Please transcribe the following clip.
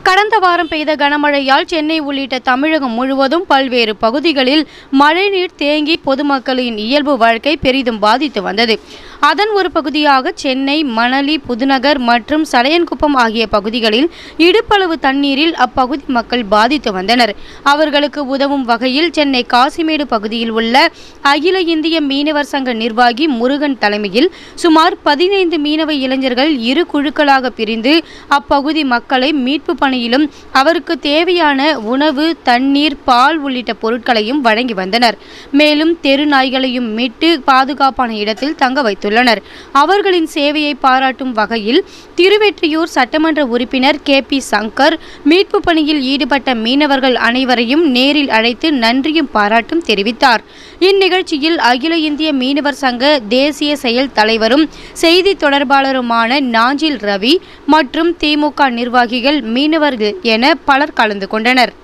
கடந்த வாரம் பெய்த கனமழையால் சென்னை உள்ளிட்ட தமிழகம் முழுவதும் பல்வேறு பகுதிகளில் மழைநீர் தேங்கி பொதுமக்களின் இயல்பு வாழ்க்கை பெரிதும் பாதித்து வந்தது அதன் ஒரு பகுதியாக சென்னை மணலி புதுநகர் மற்றும் சடையன்குப்பம் ஆகிய பகுதிகளில் இடுப்பளவு தண்ணீரில் அப்பகுதி மக்கள் பாதித்து வந்தனர் அவர்களுக்கு உதவும் வகையில் சென்னை காசிமேடு பகுதியில் உள்ள அகில இந்திய மீனவர் சங்க நிர்வாகி முருகன் தலைமையில் சுமார் பதினைந்து மீனவ இளைஞர்கள் இரு குழுக்களாக பிரிந்து அப்பகுதி மக்களை மீட்பு பணியிலும் அவருக்கு தேவையான உணவு தண்ணீர் பால் உள்ளிட்ட பொருட்களையும் வழங்கி வந்தனர் மேலும் தெரு நாய்களையும் மீட்டு பாதுகாப்பான இடத்தில் தங்க வைத்துள்ளனர் அவர்களின் சேவையை பாராட்டும் வகையில் திருவெற்றியூர் சட்டமன்ற உறுப்பினர் கே பி சங்கர் மீட்பு பணியில் ஈடுபட்ட மீனவர்கள் அனைவரையும் நேரில் அழைத்து நன்றியும் பாராட்டும் தெரிவித்தார் இந்நிகழ்ச்சியில் அகில இந்திய மீனவர் சங்க தேசிய செயல் தலைவரும் செய்தி தொடர்பாளருமான நாஞ்சில் ரவி மற்றும் திமுக நிர்வாகிகள் மீனவர்கள் என பலர் கலந்து கொண்டனர்